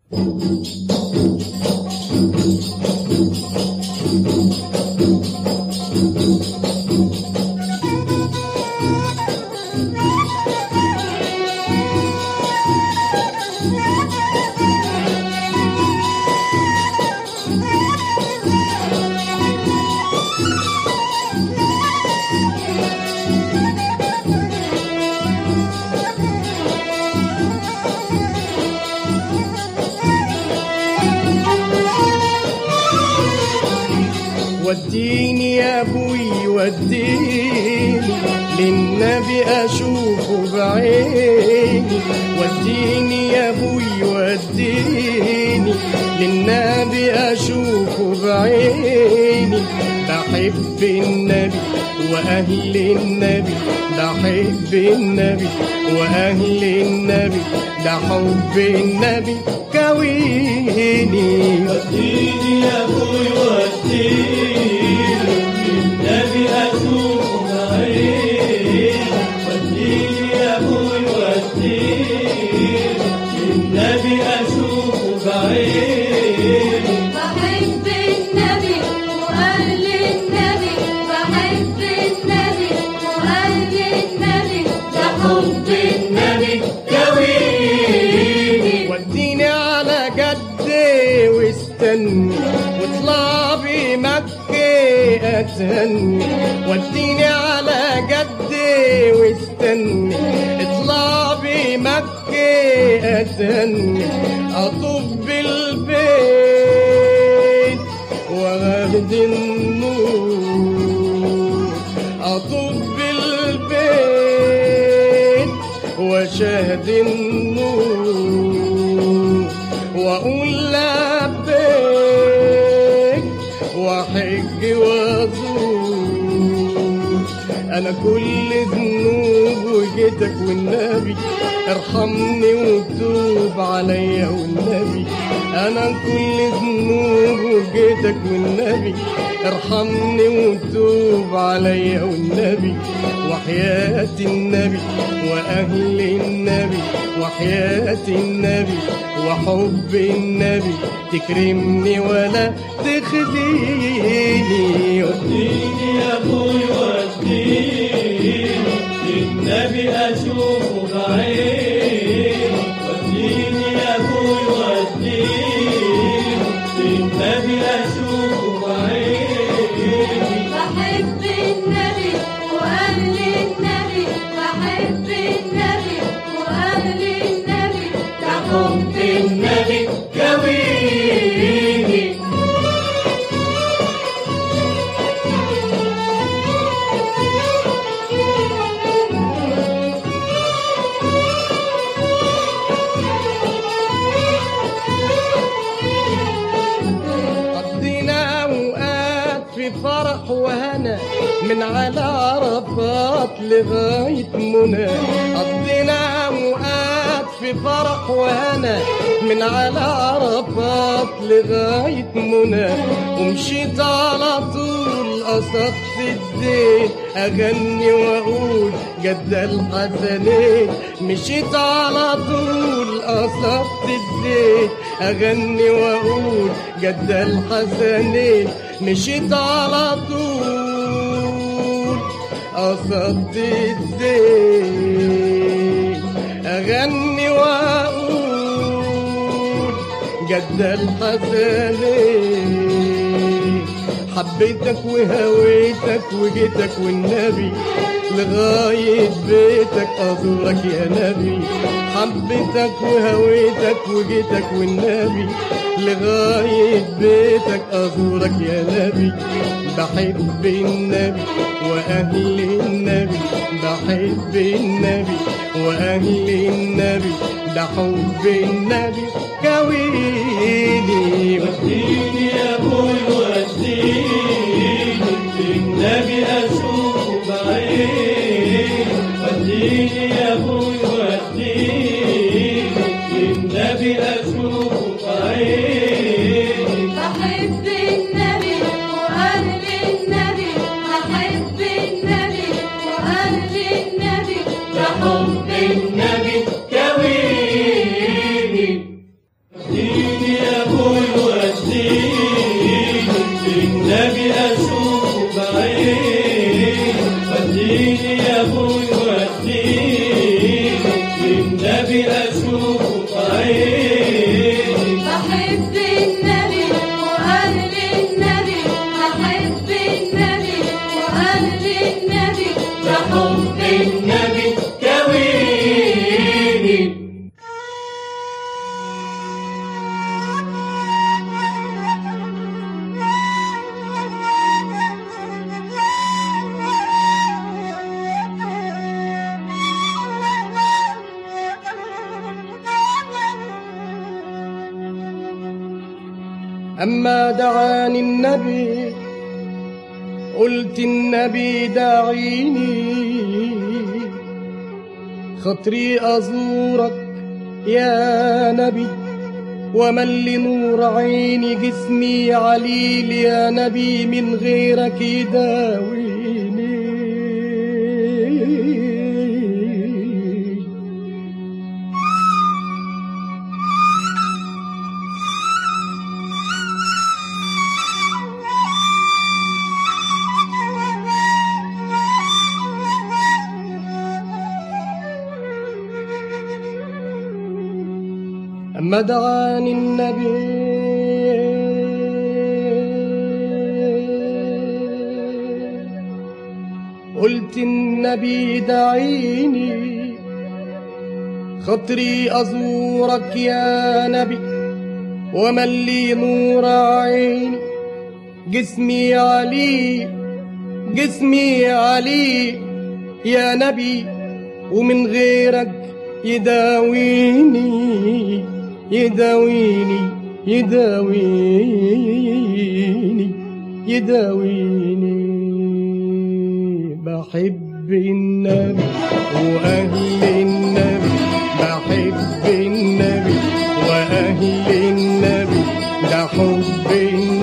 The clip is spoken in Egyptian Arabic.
وديني يا ابوي وديني للنبي اشوفه بعيني وديني يا ابوي وديني للنبي اشوفه بعيني بحب النبي واهل النبي بحب النبي واهل النبي ده حب النبي كويني وديني يا ابوي وديني النبي اشوفه بعيني وديني يا ابوي وديني النبي اشوفه بعيني بحب النبي وأهل النبي بحب النبي وأهل النبي ده حب النبي كويني وديني على جدي واستني واطلع بمكة اتهني وديني على جدي واستني اطلع بمكة اتهني اطوف بالبيت واخد النور اطوف بالبيت وشاهد النور واقول لبيك واحج وازور انا كل ذنوب وجيتك والنبي ارحمني وتوب عليا والنبي انا كل ذنوب وجيتك والنبي ارحمني وتوب عليا والنبي وحياة النبي واهل النبي وحياة النبي وحب النبي تكرمني ولا تخزيني وديني يا ابوي وديني النبي اشوفه بعيني وديني يا ابوي وديني النبي اشوفه بعيني بحب النبي وأهل النبي بحب النبي وأهل النبي ده حب النبي كويني قضينا اوقات في فرح وهنا من على عرفات لغاية منى قضينا اوقات في فرح وهنا من على عرفات لغاية منى ومشيت على طول قصدت الزين اغني واقول جد الحسنين مشيت على طول قصدت الزين اغني واقول جد الحسنين مشيت على طول قصدت الزين اغني واقول جد الحسنين حبيتك وهويتك وجيتك والنبي لغاية بيتك أزورك يا نبي حبيتك وهويتك وجيتك والنبي لغاية بيتك أزورك يا نبي بحب النبي وأهل النبي بحب النبي وأهل النبي ده حب النبي كويني وديني يا ابوي وديني النبي اشوفه بعيني وديني يا ابوي وديني النبي اشوفه بعيني بحب النبي وأهل النبي بحب النبي وأهل النبي ده حب النبي كويني وديني يا ابوي وديني للنبي اشوفه بعيني وديني يا ابوي وديني للنبي اشوفه بعيني بحب النبي وأهل النبي بحب النبي وأهل النبي بحب النبي كويني أما دعاني النبي قلت النبي داعيني خطري أزورك يا نبي ومن لنور عيني جسمي عليل يا نبي من غيرك يداويني أما دعاني النبي قلت النبي دعيني خطري أزورك يا نبي ومن لي نور عيني جسمي علي جسمي علي يا نبي ومن غيرك يداويني يداويني يداويني يداويني بحب النبي وأهل النبي بحب النبي وأهل النبي ده حب النبي